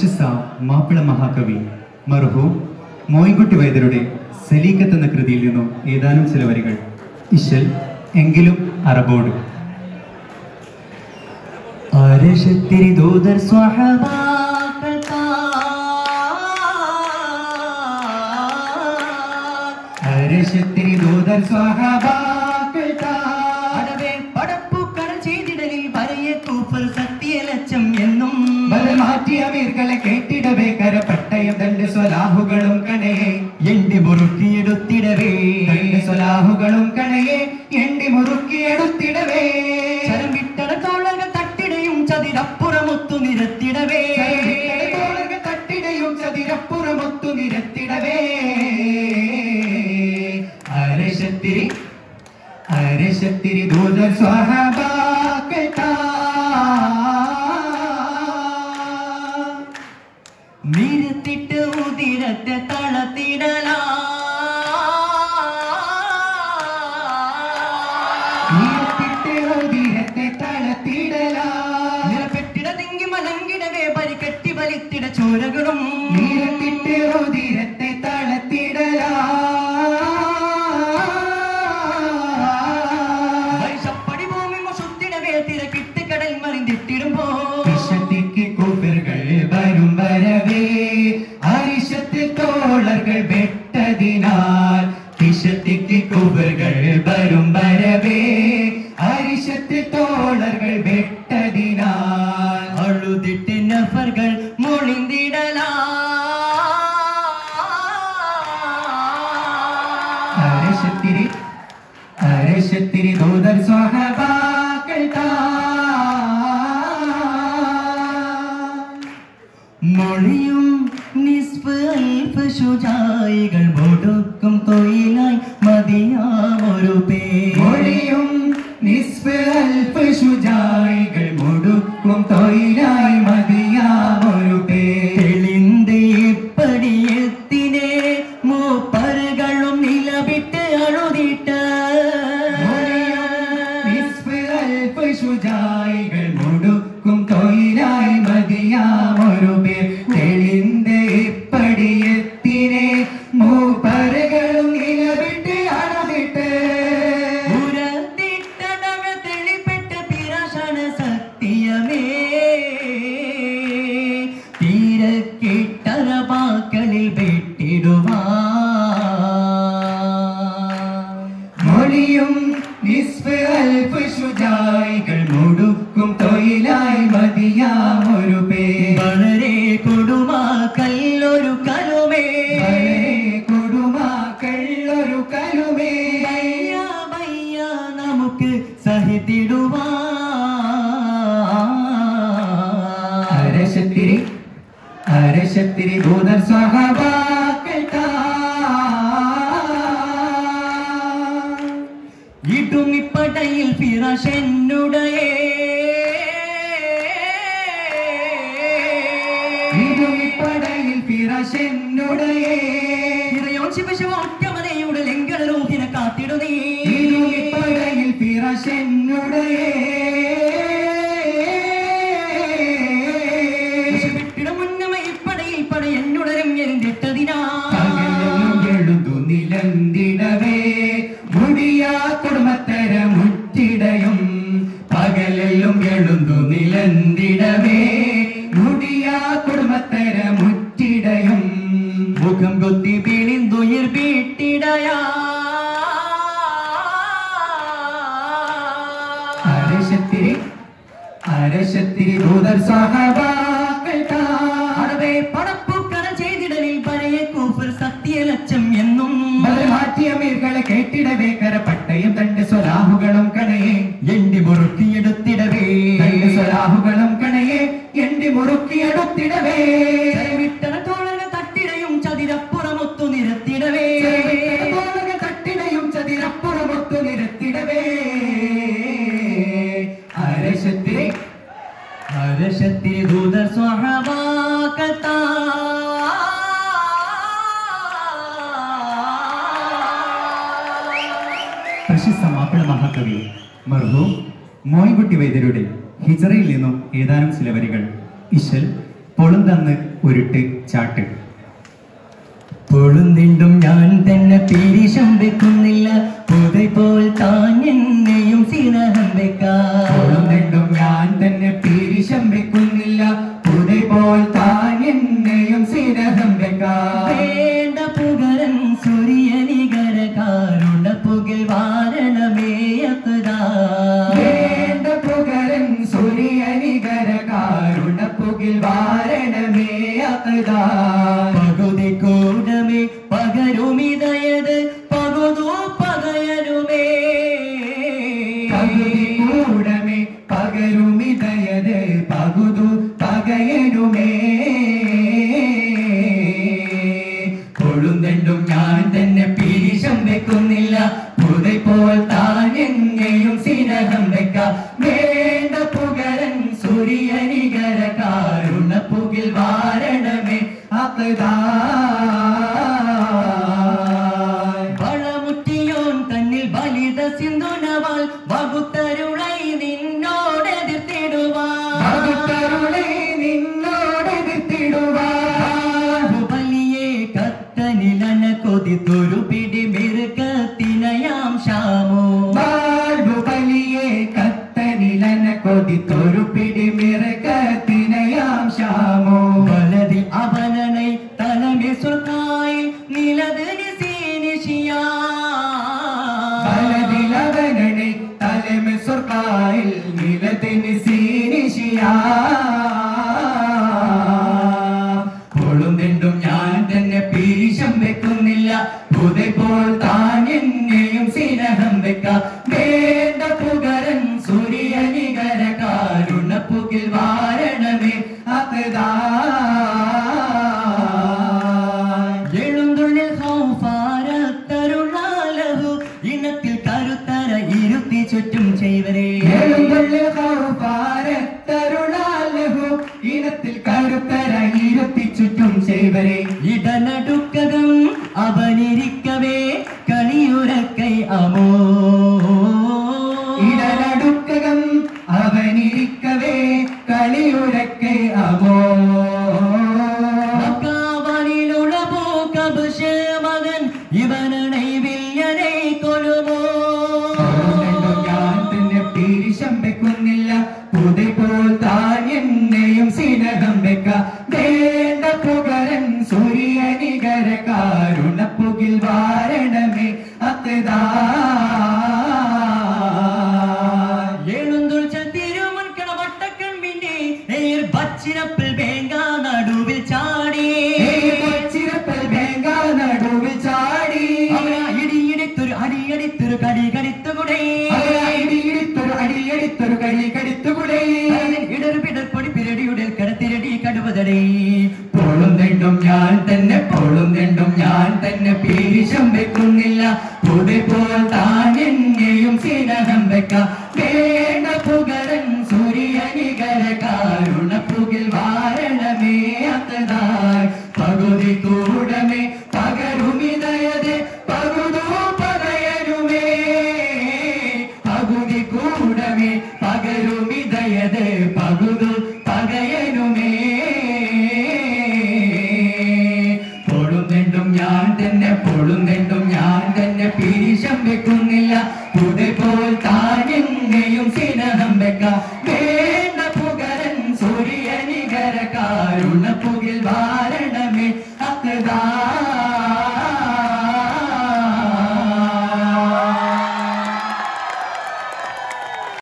പ്രശസ്ത മാപ്പിള മഹാകവി മർഹൂം മോയിൻകുട്ടി വൈദ്യരുടെ സലീക്കത്ത് എന്ന കൃതിയിൽ നിന്നും ഏതാനും ചില വരികൾ ഇശൽ എങ്കിലും അറബോട് അരശത്തിരി ദൂതർ സ്വഹബാക്കൾ ഹരശത്തിരി ദൂതർ സ്വഹബാക്കൾ അടവേ പടപ്പുക്കട ചെയ്തിടലിൽ വരയ കൂപ്പൽ സത്യലക്ഷം എന്നും ബദൽ മാറ്റിയ മീർകളെ കേട്ടിടവേ കരപ്പട്ടയം തന്റെ സ്വലാഹുകളും കണയെ എണ്ടി മുറുക്കിയെടുത്തിടവേ തന്റെ സ്വലാഹുകളും കണയെ എണ്ണി മുറുക്കിയെടുത്തിടവേ ശരം വിട്ടട തോളകൾ തട്ടിടയും ചതിരപ്പുറമൊത്തു നിരത്തിടവേ തോളകൾ തട്ടിടയും ചതിരപ്പുറമൊത്തു നിരത്തിടവേ അരശത്തിരി അരശത്തിരി ദൂതർ സ്വഹബാക്കൾ നിരത്തിട്ട് ഉതിരത്തെ തളത്തിടലാ നീർത്തിട്ട് ഉദിരത്തെ തളത്തിടലാ നിറപ്പെട്ടിടതെങ്കി മലങ്കിടവേ പരിക്കെട്ടി വലിത്തിട ചോരകളും നീർത്തിട്ട് ഉദിരത്തെ തളത്തിടലാ വൈശപ്പടി ഭൂമി മുസുത്തിടവേ തിരക്കിട്ട് കടൽ മറിഞ്ഞിട്ടിടുമ്പോ വിശത്തിക്ക് കുബിറുകൾ വരും വരവേ അരിശത്തിൽ തോളകൾ വെട്ടതിനാൽ വിശത്തിക്ക് കുബിറുകൾ വരും വരവേ അരിശത്തിൽ തോളകൾ വെട്ടതിനാൽ അഴുതിട്ട് നഫറുകൾ മൊളിന്തിടലാ അരശത്തിരി അരശത്തിരി ദൂതർ സ്വഹബാക്കൾ മൊഴിയും നിസ്ഫ് അൽഫ് ശുചായികൾ മുടുക്കും തൊയിലായി മതിയാമൊരു പേര് മൊഴിയും നിസ്ഫ് അൽഫ് ശുചായികൾ മുടുക്കും തൊയിലായി മതിയാമൊരു പേർ തെളിന്ത് ഇപ്പടിയെത്തിനെ മൂപ്പറുകളും നിലവിട്ട് അഴുതിട്ട് നിസ്ഫ് അൽഫ് ശുചായികൾ മുടുക്കും തൊയിലായി മതിയാമൊരു പേർ തെളിന്ത് ഇപ്പടിയെത്തിനെ മൂപ്പറുകളും നിലവിട്ട് അണതിട്ട് ഉരത്തിട്ടടവ തെളിപ്പെട്ട പിരാശാന സത്യമേ തീരക്കിട്ടറപാക്കളിൽ വെട്ടിടുവാ മൊഴിയും നിസ്ഫ് അൽഫ് ശുചായികൾ മുടുക്കും തൊയിലായി മതിയാമൊരു പേർ വളരെ കൊടുമാക്കല്ലൊരു കലുമേ വളരെ കൊടുമാക്കളൊരു കലുമേ ഭയ്യ, ഭയ്യ, നമുക്ക് സഹിത്തിടുവാ അരശത്തിരി അരശത്തിരി ദൂതർ സ്വഹബാക്കൾ ഇടുമിപ്പടയിൽ ഫിറഷെന്നുടയേ ഇരുമിപ്പടയിൽ ഫിറശെന്നുടയേ ഇറയോൻ ശിവശിവ ഒറ്റമനയുടെ ലംഘനരൂപിനെ കാത്തിടുന്നേ ഇരുമിപ്പടയിൽ ഫിറശെന്നുടയേ വിട്ടിട മുന്നമ ഇപ്പടയിൽ പടയെന്നുടരം എഴുതിട്ടതിനാ പകലും എഴുതു നിലന്തിടവേ മുടിയാ കുടുംബത്തര മുറ്റിടയും പകലെല്ലും എഴുതു നിലന്തിടവേ മുടിയാ കുടുംബത്തര മുറ്റിടയും മുഖം കൊത്തി പിണിന്തുയിർ വീട്ടിടയാ അരശത്തിരി അരശത്തിരി ദൂതർ സഹബാക്കൾ അടവേ പടപ്പുക്കര ചെയ്തിടലിൽ പഴയ കൂഫർ സത്യലക്ഷം എന്നും മാറ്റിയ മീർകളെ കേട്ടിടവേ കരപ്പട്ടയും തന്റെ സ്വലാഹുകളും കണയെ എണ്ടി മുറുക്കിയെടുത്തിടവേ തന്റെ സ്വലാഹുകളും കണയെ എണ്ടി മുറുക്കിയെടുത്തിടവേ വിട്ടണ തോളന തട്ടിടയും ചതിരപ്പുറമൊത്തു നിരത്തിടവേ തോളക തട്ടിടയും ചതിരപ്പുറമൊത്തു നിരത്തിടവേ അരശത്തിരി ഹർഷത്തിൽ ദൂതർ സ്വഹബാക്കത്താ പ്രശസ്ത മാപ്പിള മഹാകവി മർഹൂം മോയിൻകുട്ടി വൈദ്യരുടെ ഹിജറയിൽ നിന്നും ഏതാനും ചില വരികൾ ഇശൽ പൊളുന്തന്ന് ഉരുട്ട് ചാട്ട് പൊളുന്നിണ്ടും ഞാൻ തന്നെ പീരിശം വെക്കുന്നില്ല പുതൈ പോൽ താൻ എന്നെയും സ്നേഹം വെക്കാം പൊളുന്നിട്ടും ഞാൻ തന്നെ പീരിശം വെക്കുന്നില്ല പുതൈ പോൽ താൻ എന്നെയും സ്നേഹം വെക്കാം വേണ്ട പുകരൻ സൂര്യനികര കാരുണ പുകിൽ വാരണമേയത്തതാ വേണ്ട പുകരൻ സൂര്യനികര കാരുണ പുകിൽ വാരണമേ അകതാ പകുതി കൂടമേ പകരുമിതയത് പകുതു പകയരുമേ പകുതി കൂടമേ പകരുമിതയത് പകുതു പകയനുമേ കൊഴുന്തണ്ടും ഞാൻ തന്നെ പീരിശം വെക്കുന്നില്ല പുതൈ പോൽ താൻ എന്നെയും സ്നേഹം വെക്കാം വേണ്ട പുകരൻ സൂര്യനികര കാരുണ പുകിൽ വാരണമേ അകതാ വളമുറ്റിയോൻ തന്നിൽ ബലിത സിന്ധുനവാൽ വകുത്തരുളൈ നിന്നോടെതിർത്തിടുവാൻ ഭക്തരുളെ നിന്നോടെതിർത്തിടുവാൻ ബലിയെ കത്തനിലന കൊതിത്തൊരു പിടി മിറുക്കത്തിനയാം ക്ഷാമോ ബാൽബുബലിയെ കത്തനിലന കൊതിത്തൊരു പിടിമിറക്കത്തിനയാം ശ്യാമോ വലതിൽ അവനனை തലമെ സ്വർക്കായി നിലതിന് സീനിഷിയാ ബലതിലവനണെ തലമെ സ്വർക്കായിൽ നിലത്തിന് സീനിഷിയാ കൊളുന്തിണ്ടും ഞാൻ തന്നെ പീരിശം വെക്കുന്നില്ല പുതൈ പോൽ താൻ എന്നെയും സ്നേഹം വെക്കാം വേണ്ട പുകരൻ സൂര്യനികര കാരുണ പുകിൽ വാരണമേ അകതാ എഴുന്തുള്ളിൽ ഹൗഫാരത്തരുളാലഹു ഇനത്തിൽ കരുത്തര ഇരുത്തി ചുറ്റും ചെയ്വരേ എഴുന്നള്ളിൽ ഹൗഫാരത്തരുളാലഹു ഇനത്തിൽ കരുത്തര ഇരുത്തി ചുറ്റും ചെയ്വരെ ഇടനടുക്കകം അവനിരിക്കവേ കളിയുരക്കൈ അമോ ഇടനടുക്കകം അവനിരിക്കവേ കളിയുരക്കെ അമോ മക്കാവനിലുള്ള പൂക്കബുഷ മകൻ ഇവനണை വില്യനെ കൊലുമോ അതുകൊണ്ടും ഞാൻ തന്നെ പീരിശം വെക്കുന്നില്ല പുതൈ പോൽ താൻ എന്നെയും സ്നേഹം വെക്ക വേണ്ട പുകരൻ സൂര്യനികര കാരുണ പുകിൽ വാരണമേ അത്തതാ എഴുന്തുൾ തിരുമൺകണ വട്ടക്കൺമിന്റെ നേർ ബച്ചിരപ്പിൽ വേങ്ക നടുവിൽ ചാടി ചിരപ്പൽ വേങ്ക നടുവിൽ ചാടി അവനാ ഇടിയിടിത്തൊരു അടിയടിത്തൊരു കടി കടിത്തുകൂടെ ഇടിയിടിത്തൊരു അടിയടിത്തൊരു കടി കടിത്തുകൂടെ ഇടർ പിടർപ്പൊടി പിരടിയുടെ കടത്തിരടി കടുവതടേ പൊളുന്നെണ്ടും ഞാൻ തന്നെ പൊളുന്നെണ്ടും ഞാൻ തന്നെ പീരിശം വെക്കുന്നില്ല പുതൈ പോൽ താൻ എന്നെയും സ്നേഹം വെക്കാം വേണ്ട പുകരൻ സൂര്യനികര കാരുണ പുകിൽ വാരണമേ അത്തതായി പകുതി കൂടമേ പകരുമിതയതെ പകുതോ പകയരുമേ പകുതി കൂടമേ പകരുമിതയതെ പകുതു പകയനുമേ പൊളുന്നെണ്ടും ഞാൻ തന്നെ പൊളുന്നെണ്ടും ഞാൻ തന്നെ പീരിശം വെക്കുന്നില്ല പുതൈ പോൽ താൻ എന്നെയും സ്നേഹം വെക്കാം